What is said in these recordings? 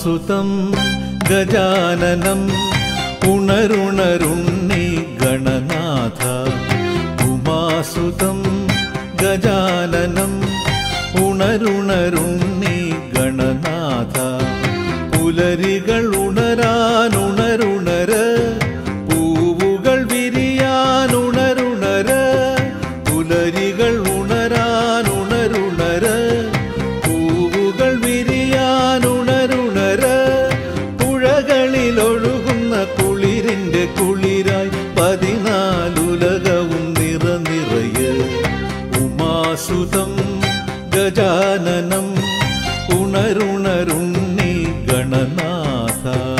ഉമാസുതം ഗജാനനം ഉണരുണരുണ്ണി ഗണനാഥ ഉമാസുതം ഗജാനനം ഉണരുണരുണ്ണി ഗണനാഥ പുലരികൾ ഉണരാനുണരുണര് പൂവുകൾ വിരിയാനുണരുണര് പുലരികൾ ഉണരാനുണരുണര് പൂവുകൾ വിരിയാനുണരുണര് പുഴകളിൽ ഒഴുകുന്ന കുളിരിന്റെ കുളിരായി പതിനാലുലകവും നിറനിറയെ ഉമാസുതം ഗജാനനം ഉണരുണരുണ്ണി ഗണനാഥ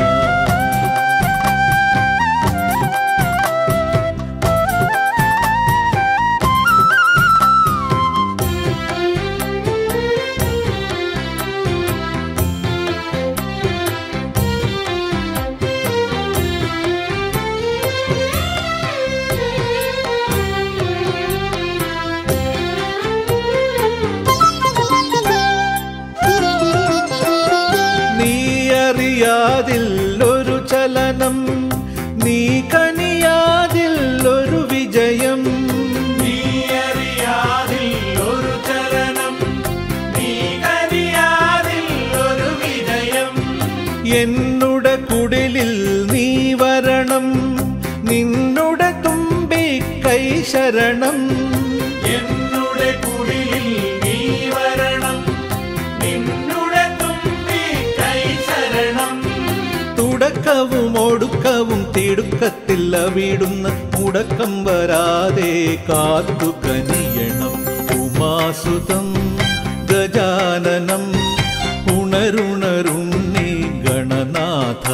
നീ അറിയാതിൽ ഒരു ചലനം നീ കനിയാതിൽ ഒരു വിജയം നീയറിയാതിൽ ഒരു ചലനം നീ കനിയാതിൽ ഒരു വിജയം എന്നുടെ കുടിലിൽ നീ വരണം നിന്നുടെ തുമ്പി കൈ ശരണം എന്നുടെ കുടിലിൽ നീ വരണം നിന്നുടെ തുമ്പി കൈ ശരണം തുടക്കവും ഒടുക്കവും തിടുക്കത്തിൽ അവിടുന്ന് മുടക്കം വരാതെ കാത്തു കനിയണം ഉമാസുതം ഗജാനനം ഉണരുണരുണ്ണി ഗണനാഥ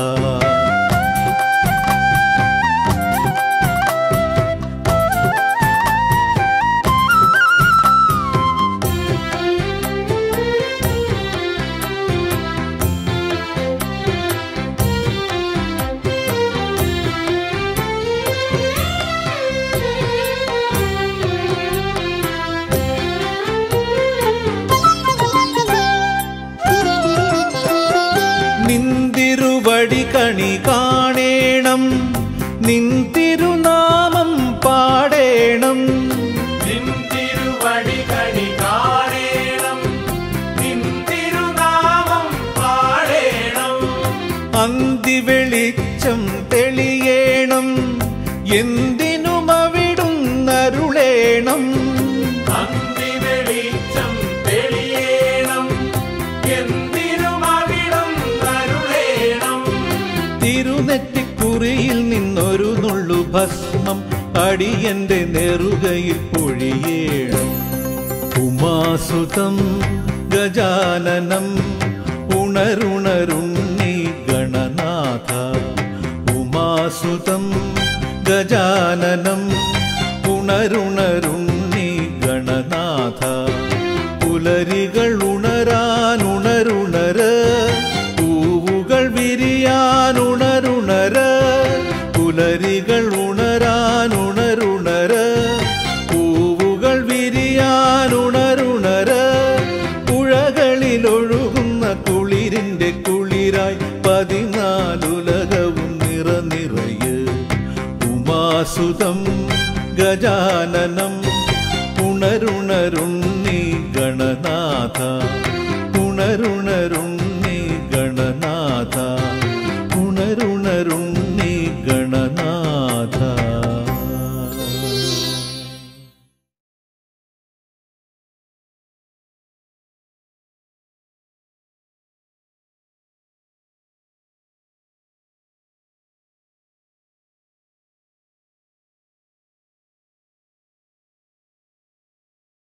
നിന്തിരുവടി കണി കാണേണം നിൻ തിരുനാമം പാടേണം നിൻ തിരുവടി കണി കാണേണം നിൻ തിരുനാമം പാടേണം അന്തി വെളിച്ചം തെളിയേണം എന്തിനും അവിടുന്നരുളേണം അന്തി വെളിച്ചം തെളിയേണം എന്തിനും അവിടം അരുളേണം തിരുനെറ്റിക്കുറിയിൽ നിന്നൊരു നുള്ളു ഭസ്മം അടിയന്റെ നെറുകയിൽ പൊഴിയേണം ഉമാസുതം ഗജാനനം ഉണരുണരുണ്ണി ഗണനാഥ ഉമാസുതം ഗജാനനം ഉണരുണരുണ്ണി ഗണനാഥ പുലരികൾ ഉണരാനുണരുണര് പൂവുകൾ വിരിയാനുണരുണര് പുലരികൾ ഉണരാനുണരുണര് പൂവുകൾ വിരിയാനുണരുണര് പുഴകളിൽ ഒഴുകുന്ന കുളിരിന്റെ കുളിരായി പതിനാലുലകവും നിറനിറയെ ഉമാസുതം ഗജാനനം ഉണരുണരുണ്ണി ഗണനാഥ